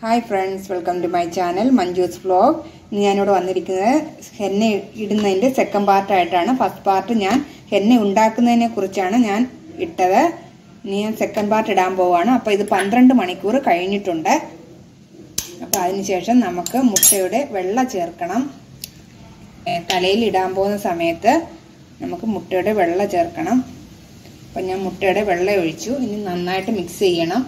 hi friends welcome to my channel Manju's vlog ഇന്ന് ഞാനിവിടെ വന്നിരിക്കുന്നത് ഹെന്ന ഇടുന്നതിൻ്റെ സെക്കൻഡ് പാർട്ടായിട്ടാണ് ഫസ്റ്റ് പാർട്ട് ഞാൻ ഹെന്ന ഉണ്ടാക്കുന്നതിനെ കുറിച്ചാണ് ഞാൻ ഇട്ടത് ഇനി ഞാൻ സെക്കൻഡ് പാർട്ട് ഇടാൻ പോവുകയാണ് അപ്പോൾ ഇത് പന്ത്രണ്ട് മണിക്കൂർ കഴിഞ്ഞിട്ടുണ്ട് അപ്പോൾ അതിനുശേഷം നമുക്ക് മുട്ടയുടെ വെള്ള ചേർക്കണം തലയിൽ ഇടാൻ പോകുന്ന സമയത്ത് നമുക്ക് മുട്ടയുടെ വെള്ള ചേർക്കണം അപ്പം ഞാൻ മുട്ടയുടെ വെള്ള ഒഴിച്ചു ഇനി നന്നായിട്ട് മിക്സ് ചെയ്യണം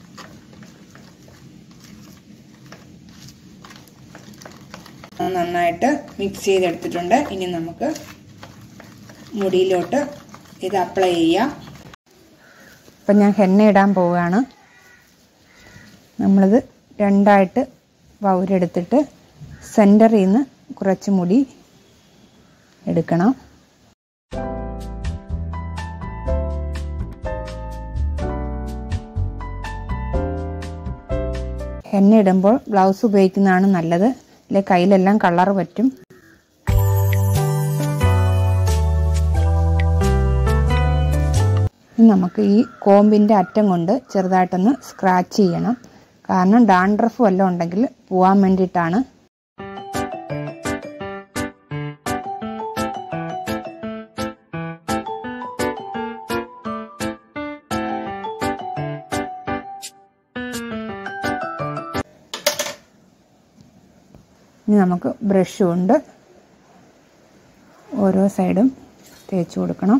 നന്നായിട്ട് മിക്സ് ചെയ്തെടുത്തിട്ടുണ്ട് ഇനി നമുക്ക് മുടിയിലോട്ട് ഇത് അപ്ലൈ ചെയ്യാം ഇപ്പം ഞാൻ ഹെന്ന ഇടാൻ പോവുകയാണ് നമ്മളിത് രണ്ടായിട്ട് വൗരെടുത്തിട്ട് സെൻറ്ററിൽ നിന്ന് കുറച്ച് മുടി എടുക്കണം എണ്ണ ഇടുമ്പോൾ ഗ്ലൗസ് ഉപയോഗിക്കുന്നതാണ് നല്ലത് അല്ലെ കയ്യിലെല്ലാം കളർ പറ്റും നമുക്ക് ഈ കോമ്പിൻ്റെ അറ്റം കൊണ്ട് ചെറുതായിട്ടൊന്ന് സ്ക്രാച്ച് ചെയ്യണം കാരണം ഡാൻഡ്രഫ് വല്ലതും ഉണ്ടെങ്കിൽ പോവാൻ വേണ്ടിയിട്ടാണ് ഇനി നമുക്ക് ബ്രഷ് കൊണ്ട് ഓരോ സൈഡും തേച്ച് കൊടുക്കണം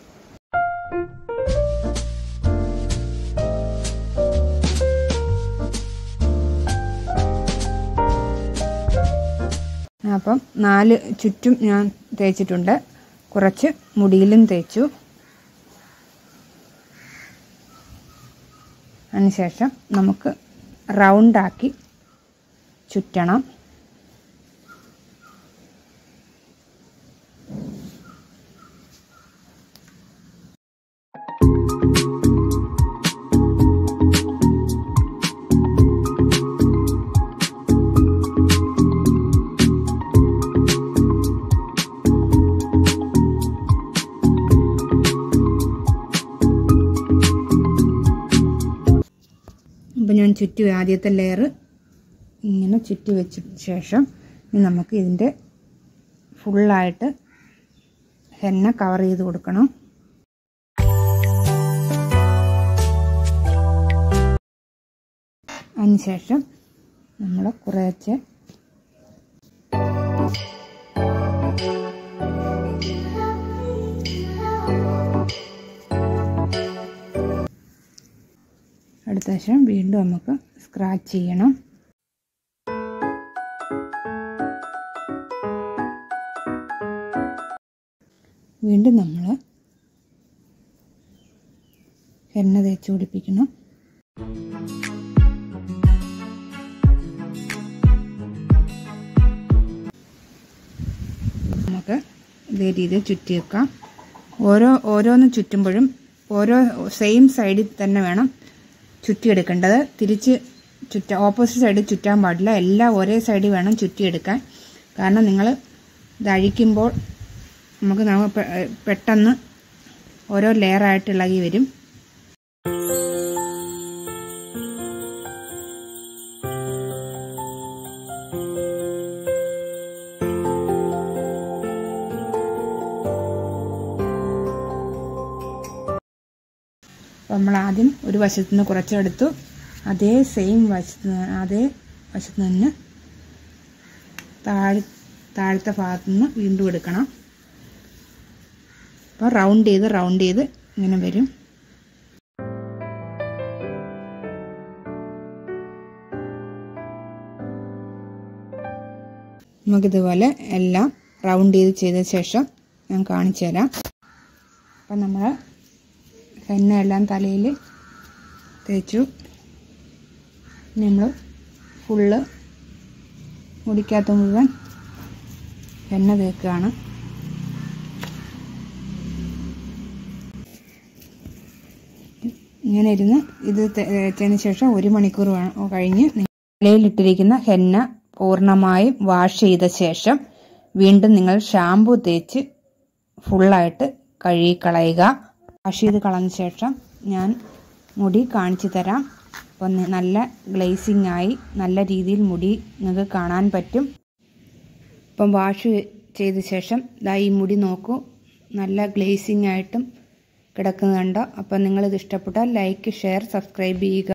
അപ്പം നാല് ചുറ്റും ഞാൻ തേച്ചിട്ടുണ്ട് കുറച്ച് മുടിയിലും തേച്ചു അതിനുശേഷം നമുക്ക് റൗണ്ടാക്കി ചുറ്റണം അപ്പോൾ ഞാൻ ചുറ്റി ആദ്യത്തെ ലെയർ ഇങ്ങനെ ചുറ്റി വെച്ച ശേഷം ഇനി നമുക്ക് ഇതിൻ്റെ ഫുള്ളായിട്ട് ഹെന്ന കവർ ചെയ്ത് കൊടുക്കണം അതിനുശേഷം നമ്മൾ കുറച്ച് അടുത്ത ശേഷം വീണ്ടും നമുക്ക് സ്ക്രാച്ച് ചെയ്യണം വീണ്ടും നമ്മൾ എണ്ണ തേച്ച് പിടിപ്പിക്കണം നമുക്ക് ഇതേ രീതിയിൽ ചുറ്റി വെക്കാം ഓരോ ഓരോന്ന് ചുറ്റുമ്പോഴും ഓരോ സെയിം സൈഡിൽ തന്നെ വേണം ചുറ്റിയെടുക്കേണ്ടത് തിരിച്ച് ചുറ്റ ഓപ്പോസിറ്റ് സൈഡിൽ ചുറ്റാൻ പാടില്ല എല്ലാം ഒരേ സൈഡിൽ വേണം ചുറ്റിയെടുക്കാൻ കാരണം നിങ്ങൾ ഇത് അഴിക്കുമ്പോൾ നമുക്ക് നമുക്ക് പെട്ടെന്ന് ഓരോ ലെയറായിട്ട് ഇളകി വരും അപ്പോൾ നമ്മൾ ആദ്യം ഒരു വശത്തു നിന്ന് കുറച്ചെടുത്തു അതേ സെയിം വശത്ത് അതേ വശത്ത് നിന്ന് താഴെ താഴത്തെ ഭാഗത്തു നിന്ന് വീണ്ടും എടുക്കണം അപ്പോൾ റൗണ്ട് ചെയ്ത് റൗണ്ട് ചെയ്ത് ഇങ്ങനെ വരും നമുക്കിതുപോലെ എല്ലാം റൗണ്ട് ചെയ്ത് ചെയ്ത ശേഷം ഞാൻ കാണിച്ചു തരാം അപ്പം നമ്മൾ എണ്ണ എല്ലാം തലയിൽ തേച്ചു നമ്മൾ ഫുള്ള് മുടിക്കകത്ത് മുഴുവൻ എണ്ണ തേക്കുകയാണ് ഇങ്ങനെ ഇരുന്ന് ഇത് തേച്ചതിന് ശേഷം ഒരു മണിക്കൂർ കഴിഞ്ഞ് തലയിലിട്ടിരിക്കുന്ന ഹെന്ന പൂർണ്ണമായും വാഷ് ചെയ്ത ശേഷം വീണ്ടും നിങ്ങൾ ഷാമ്പു തേച്ച് ഫുള്ളായിട്ട് കഴുകിക്കളയുക വാഷ് ചെയ്ത് കളഞ്ഞ ശേഷം ഞാൻ മുടി കാണിച്ചു തരാം അപ്പം നി- നല്ല ഗ്ലേസിംഗ് ആയി നല്ല രീതിയിൽ മുടി നിങ്ങൾക്ക് കാണാൻ പറ്റും ഇപ്പം വാഷ് ചെയ്ത ശേഷം ദാ ഈ മുടി നോക്കൂ നല്ല ഗ്ലേസിംഗ് ആയിട്ടും കിടക്കുന്നുണ്ടോ അപ്പം നിങ്ങളിത് ഇഷ്ടപ്പെട്ടാൽ ലൈക്ക് ഷെയർ സബ്സ്ക്രൈബ് ചെയ്യുക